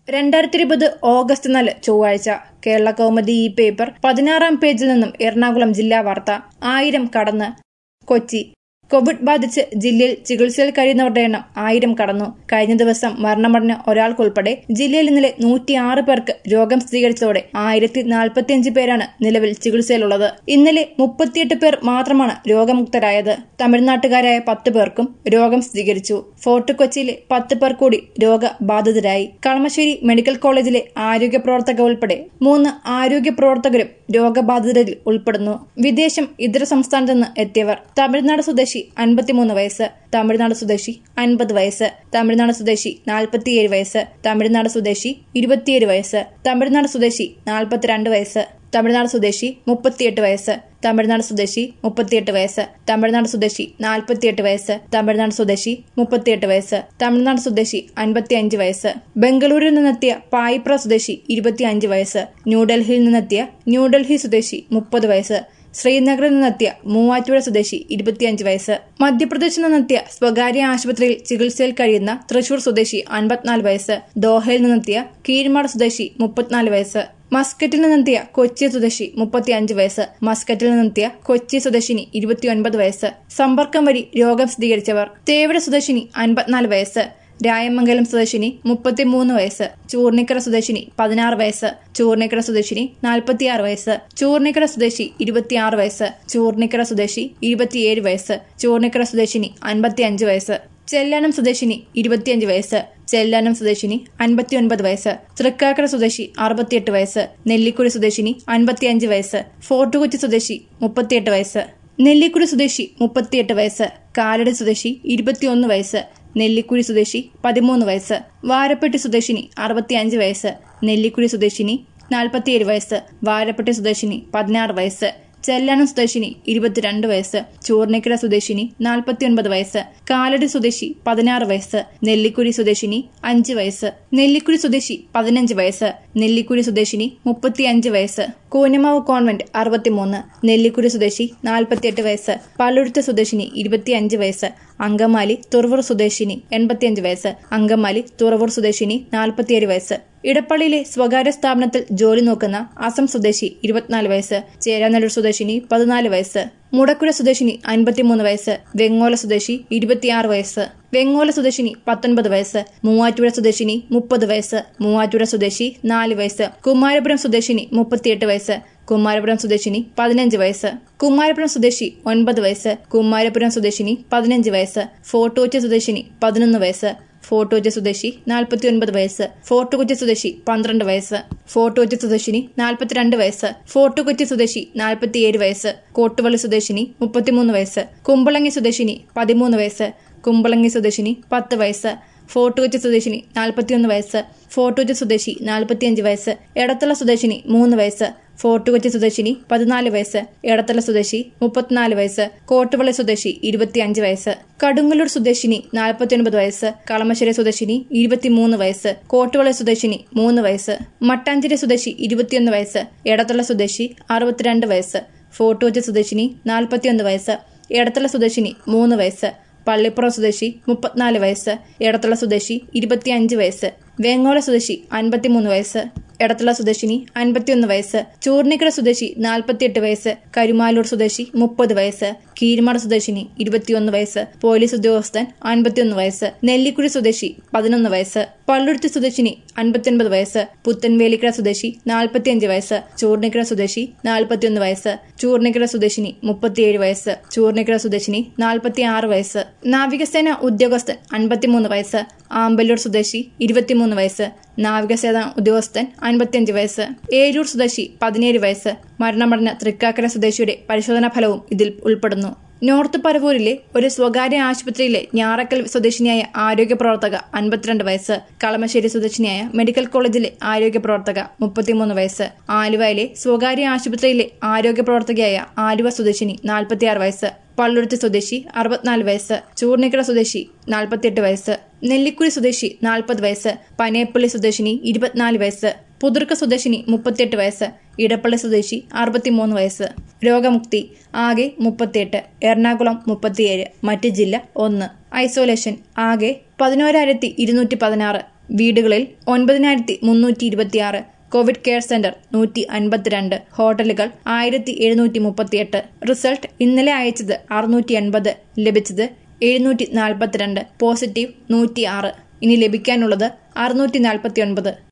രണ്ടായിരത്തി ഇരുപത് ഓഗസ്റ്റ് നാല് ചൊവ്വാഴ്ച കേരള കൗമുദി ഈ പേപ്പർ പതിനാറാം പേജിൽ നിന്നും എറണാകുളം ജില്ലാ വാർത്ത ആയിരം കടന്ന് കൊച്ചി കോവിഡ് ബാധിച്ച് ജില്ലയിൽ ചികിത്സയിൽ കഴിയുന്നവരുടെ എണ്ണം ആയിരം കടന്നു കഴിഞ്ഞ ദിവസം മരണമടഞ്ഞ ഒരാൾക്കുൾപ്പെടെ ജില്ലയിൽ ഇന്നലെ നൂറ്റിയാറ് പേർക്ക് രോഗം സ്ഥിരീകരിച്ചതോടെ ആയിരത്തി നാൽപ്പത്തിയഞ്ച് പേരാണ് നിലവിൽ ചികിത്സയിലുള്ളത് ഇന്നലെ മുപ്പത്തിയെട്ട് പേർ മാത്രമാണ് രോഗമുക്തരായത് തമിഴ്നാട്ടുകാരായ പത്ത് പേർക്കും രോഗം സ്ഥിരീകരിച്ചു ഫോർട്ട് കൊച്ചിയിലെ പത്ത് പേർ കൂടി രോഗബാധിതരായി കളമശ്ശേരി മെഡിക്കൽ കോളേജിലെ ആരോഗ്യ പ്രവർത്തക ഉൾപ്പെടെ മൂന്ന് ആരോഗ്യ പ്രവർത്തകരും രോഗബാധിതരിൽ ഉൾപ്പെടുന്നു വിദേശം ഇതര സംസ്ഥാനത്ത് നിന്ന് എത്തിയവർ തമിഴ്നാട് സ്വദേശി അൻപത്തിമൂന്ന് വയസ്സ് തമിഴ്നാട് സ്വദേശി അൻപത് വയസ്സ് തമിഴ്നാട് സ്വദേശി നാൽപ്പത്തിയേഴ് വയസ്സ് തമിഴ്നാട് സ്വദേശി ഇരുപത്തിയേഴ് വയസ്സ് തമിഴ്നാട് സ്വദേശി നാൽപ്പത്തിരണ്ട് വയസ്സ് തമിഴ്നാട് സ്വദേശി മുപ്പത്തിയെട്ട് വയസ്സ് തമിഴ്നാട് സ്വദേശി മുപ്പത്തിയെട്ട് വയസ്സ് തമിഴ്നാട് സ്വദേശി നാൽപ്പത്തിയെട്ട് വയസ്സ് തമിഴ്നാട് സ്വദേശി മുപ്പത്തിയെട്ട് വയസ്സ് തമിഴ്നാട് സ്വദേശി അൻപത്തിയഞ്ച് വയസ്സ് ബംഗളൂരുവിൽ നിന്നെത്തിയ പായിപ്ര സ്വദേശി ഇരുപത്തിയഞ്ച് വയസ്സ് ന്യൂഡൽഹിയിൽ നിന്നെത്തിയ ന്യൂഡൽഹി സ്വദേശി മുപ്പത് വയസ്സ് ശ്രീനഗറിൽ നിന്നെത്തിയ മൂവാറ്റുപുഴ സ്വദേശി ഇരുപത്തിയഞ്ച് വയസ്സ് മധ്യപ്രദേശിൽ നിന്നെത്തിയ സ്വകാര്യ ആശുപത്രിയിൽ ചികിത്സയിൽ കഴിയുന്ന തൃശൂർ സ്വദേശി അൻപത്തിനാല് വയസ്സ് ദോഹയിൽ നിന്നെത്തിയ കീഴ്മാട് സ്വദേശി മുപ്പത്തിനാല് വയസ്സ് മസ്കറ്റിൽ നിന്നെത്തിയ കൊച്ചി സ്വദേശി മുപ്പത്തിയഞ്ച് വയസ്സ് മസ്കറ്റിൽ നിന്നെത്തിയ കൊച്ചി സ്വദേശിനി ഇരുപത്തിയൊൻപത് വയസ്സ് സമ്പർക്കം വഴി രോഗം സ്ഥിരീകരിച്ചവർ തേവര സ്വദേശിനി അൻപത്തിനാല് വയസ്സ് രായമംഗലം സ്വദേശിനി മുപ്പത്തിമൂന്ന് വയസ്സ് ചൂർണിക്കര സ്വദേശിനി പതിനാറ് വയസ്സ് ചൂർണിക്കര സ്വദേശിനി നാൽപ്പത്തിയാറ് വയസ്സ് ചൂർണിക്കര സ്വദേശി ഇരുപത്തിയാറ് വയസ്സ് ചൂർണിക്കര സ്വദേശി ഇരുപത്തിയേഴ് വയസ്സ് ചൂർണിക്കര സ്വദേശിനി അൻപത്തിയഞ്ച് വയസ്സ് ചെല്ലാനം സ്വദേശിനി ഇരുപത്തിയഞ്ച് വയസ്സ് ചെല്ലാനം സ്വദേശിനി അൻപത്തിയൊൻപത് വയസ്സ് തൃക്കാക്കര സ്വദേശി അറുപത്തിയെട്ട് വയസ്സ് നെല്ലിക്കുഴി സ്വദേശിനി അൻപത്തിയഞ്ച് വയസ്സ് ഫോർട്ട് കൊച്ചി സ്വദേശി മുപ്പത്തിയെട്ട് വയസ്സ് നെല്ലിക്കുഴി സ്വദേശി മുപ്പത്തിയെട്ട് വയസ്സ് കാലടി സ്വദേശി ഇരുപത്തിയൊന്ന് വയസ്സ് നെല്ലിക്കുഴി സ്വദേശി പതിമൂന്ന് വയസ്സ് വാരപ്പെട്ടി സ്വദേശിനി അറുപത്തിയഞ്ച് വയസ്സ് നെല്ലിക്കുഴി സ്വദേശിനി നാൽപ്പത്തിയേഴ് വയസ്സ് വാരപ്പെട്ടി സ്വദേശിനി പതിനാറ് വയസ്സ് ചെല്ലാനം സ്വദേശിനി ഇരുപത്തിരണ്ട് വയസ്സ് ചൂർണിക്കര സ്വദേശിനി നാൽപ്പത്തിയൊൻപത് വയസ്സ് കാലടി സ്വദേശി പതിനാറ് വയസ്സ് നെല്ലിക്കുഴി സ്വദേശിനി അഞ്ച് വയസ്സ് നെല്ലിക്കുഴി സ്വദേശി പതിനഞ്ച് വയസ്സ് നെല്ലിക്കുഴി സ്വദേശിനി മുപ്പത്തിയഞ്ച് വയസ്സ് കൂനമാവ് കോൺവെന്റ് അറുപത്തിമൂന്ന് നെല്ലിക്കുഴി സ്വദേശി നാൽപ്പത്തിയെട്ട് വയസ്സ് പള്ളുരുത്ത സ്വദേശിനി ഇരുപത്തിയഞ്ച് വയസ്സ് അങ്കമാലി തുറവൂർ സ്വദേശിനി എൺപത്തിയഞ്ച് വയസ്സ് അങ്കമാലി തുറവൂർ സ്വദേശിനി നാൽപ്പത്തിയേഴ് വയസ്സ് ഇടപ്പള്ളിയിലെ സ്വകാര്യ സ്ഥാപനത്തിൽ ജോലി നോക്കുന്ന അസം സ്വദേശി ഇരുപത്തിനാല് വയസ്സ് ചേരാനല്ലൂർ സ്വദേശിനി പതിനാല് വയസ്സ് മുടക്കുഴ സ്വദേശിനി അൻപത്തിമൂന്ന് വയസ്സ് വെങ്ങോല സ്വദേശി ഇരുപത്തിയാറ് വയസ്സ് വെങ്ങോല സ്വദേശിനി പത്തൊൻപത് വയസ്സ് മൂവാറ്റുപുഴ സ്വദേശിനി മുപ്പത് വയസ്സ് മൂവാറ്റുപുഴ സ്വദേശി നാല് വയസ്സ് കുമാരപുരം സ്വദേശിനി മുപ്പത്തിയെട്ട് വയസ്സ് കുമാരപുരം സ്വദേശിനി പതിനഞ്ച് വയസ്സ് കുമാരപുരം സ്വദേശി ഒൻപത് വയസ്സ് കുമാരപുരം സ്വദേശിനി പതിനഞ്ച് വയസ്സ് ഫോർട്ട് കൊച്ചി സ്വദേശിനി പതിനൊന്ന് വയസ്സ് ഫോർട്ട് കൊച്ചി സ്വദേശി നാൽപ്പത്തി ഒൻപത് വയസ്സ് ഫോർട്ട് കൊച്ചി സ്വദേശി പന്ത്രണ്ട് വയസ്സ് ഫോർട്ട് കൊച്ചി സ്വദേശിനി നാൽപ്പത്തിരണ്ട് വയസ്സ് ഫോർട്ട് കൊച്ചി സ്വദേശി നാൽപ്പത്തിയേഴ് വയസ്സ് കോട്ടുവള്ളി സ്വദേശിനി മുപ്പത്തിമൂന്ന് വയസ്സ് കുമ്പളങ്ങി സ്വദേശിനി പതിമൂന്ന് വയസ്സ് കുമ്പളങ്ങി സ്വദേശിനി പത്ത് വയസ്സ് ഫോർട്ട് കൊച്ചി സ്വദേശിനി നാൽപ്പത്തിയൊന്ന് വയസ്സ് ഫോർട്ട് കൊച്ചി സ്വദേശി നാൽപ്പത്തിയഞ്ച് വയസ്സ് എടത്തള സ്വദേശിനി മൂന്ന് വയസ്സ് ഫോർട്ട് കൊച്ചി സ്വദേശിനി പതിനാല് വയസ്സ് എടത്തല സ്വദേശി മുപ്പത്തിനാല് വയസ്സ് കോട്ടുവള്ളി സ്വദേശി ഇരുപത്തിയഞ്ച് വയസ്സ് കടുങ്ങല്ലൂർ സ്വദേശിനി നാൽപ്പത്തിയൊൻപത് വയസ്സ് കളമശ്ശേരി സ്വദേശിനി ഇരുപത്തിമൂന്ന് വയസ്സ് കോട്ടുവള്ളി സ്വദേശിനി മൂന്ന് വയസ്സ് മട്ടാഞ്ചേരി സ്വദേശി ഇരുപത്തിയൊന്ന് വയസ്സ് എടത്തല സ്വദേശി അറുപത്തിരണ്ട് വയസ്സ് ഫോർട്ട് കൊച്ചി സ്വദേശിനി നാൽപ്പത്തിയൊന്ന് വയസ്സ് എടത്തല സ്വദേശിനി മൂന്ന് വയസ്സ് പള്ളിപ്പുറം സ്വദേശി മുപ്പത്തിനാല് വയസ്സ് എടത്തള സ്വദേശി ഇരുപത്തിയഞ്ച് വയസ്സ് വേങ്ങോല സ്വദേശി അൻപത്തിമൂന്ന് വയസ്സ് എടത്തള സ്വദേശിനി അൻപത്തിയൊന്ന് വയസ്സ് ചൂർണിക്കര സ്വദേശി നാൽപ്പത്തിയെട്ട് വയസ്സ് കരുമാലൂർ സ്വദേശി മുപ്പത് വയസ്സ് കീഴ്മാട് സ്വദേശിനി ഇരുപത്തിയൊന്ന് വയസ്സ് പോലീസ് ഉദ്യോഗസ്ഥൻ അൻപത്തിയൊന്ന് വയസ്സ് നെല്ലിക്കുഴി സ്വദേശി പതിനൊന്ന് വയസ്സ് പള്ളുരുത്തി സ്വദേശിനി അൻപത്തിയൊൻപത് വയസ്സ് പുത്തൻവേലിക്കര സ്വദേശി നാൽപ്പത്തിയഞ്ച് വയസ്സ് ചൂർണിക്കര സ്വദേശി നാൽപ്പത്തിയൊന്ന് വയസ്സ് ചൂർണിക്കര സ്വദേശിനി മുപ്പത്തിയേഴ് വയസ്സ് ചൂർണിക്കര സ്വദേശിനി നാൽപ്പത്തിയാറ് വയസ്സ് നാവികസേന ഉദ്യോഗസ്ഥൻ അൻപത്തിമൂന്ന് വയസ്സ് ആമ്പല്ലൂർ സ്വദേശി ഇരുപത്തിമൂന്ന് വയസ്സ് നാവികസേന ഉദ്യോഗസ്ഥൻ അൻപത്തിയഞ്ച് വയസ്സ് ഏരൂർ സ്വദേശി പതിനേഴ് വയസ്സ് മരണമടഞ്ഞ തൃക്കാക്കര സ്വദേശിയുടെ പരിശോധനാ ഫലവും ഇതിൽ ഉൾപ്പെടുന്നു നോർത്ത് പരവൂരിലെ ഒരു സ്വകാര്യ ആശുപത്രിയിലെ ഞാറക്കൽ സ്വദേശിനിയായ ആരോഗ്യ പ്രവർത്തക അൻപത്തിരണ്ട് വയസ്സ് കളമശ്ശേരി സ്വദേശിനിയായ മെഡിക്കൽ കോളേജിലെ ആരോഗ്യ പ്രവർത്തക മുപ്പത്തിമൂന്ന് വയസ്സ് ആലുവയിലെ സ്വകാര്യ ആശുപത്രിയിലെ ആരോഗ്യ പ്രവർത്തകയായ ആലുവ സ്വദേശിനി നാൽപ്പത്തിയാറ് വയസ്സ് പള്ളുരുത്തി സ്വദേശി അറുപത്തിനാല് വയസ്സ് ചൂർണിക്കര സ്വദേശി നാൽപ്പത്തിയെട്ട് വയസ്സ് നെല്ലിക്കുഴി സ്വദേശി നാൽപ്പത് വയസ്സ് പനയപ്പള്ളി സ്വദേശിനി ഇരുപത്തിനാല് വയസ്സ് പുതുർക്ക സ്വദേശിനി മുപ്പത്തിയെട്ട് വയസ്സ് ഇടപ്പള്ളി സ്വദേശി അറുപത്തിമൂന്ന് വയസ്സ് രോഗമുക്തി ആകെ മുപ്പത്തിയെട്ട് എറണാകുളം മുപ്പത്തിയേഴ് മറ്റ് ജില്ല ഒന്ന് ഐസോലേഷൻ ആകെ പതിനോരായിരത്തി ഇരുന്നൂറ്റി പതിനാറ് വീടുകളിൽ ഒൻപതിനായിരത്തി മുന്നൂറ്റി ഇരുപത്തിയാറ് കോവിഡ് കെയർ സെന്റർ നൂറ്റി അൻപത്തിരണ്ട് ഹോട്ടലുകൾ ആയിരത്തി എഴുന്നൂറ്റി മുപ്പത്തിയെട്ട് റിസൾട്ട് ഇന്നലെ അയച്ചത് അറുന്നൂറ്റി എൺപത് ലഭിച്ചത് എഴുന്നൂറ്റി നാൽപ്പത്തിരണ്ട് പോസിറ്റീവ് നൂറ്റി ആറ് ഇനി ലഭിക്കാനുള്ളത് അറുന്നൂറ്റി നാൽപ്പത്തി ഒൻപത്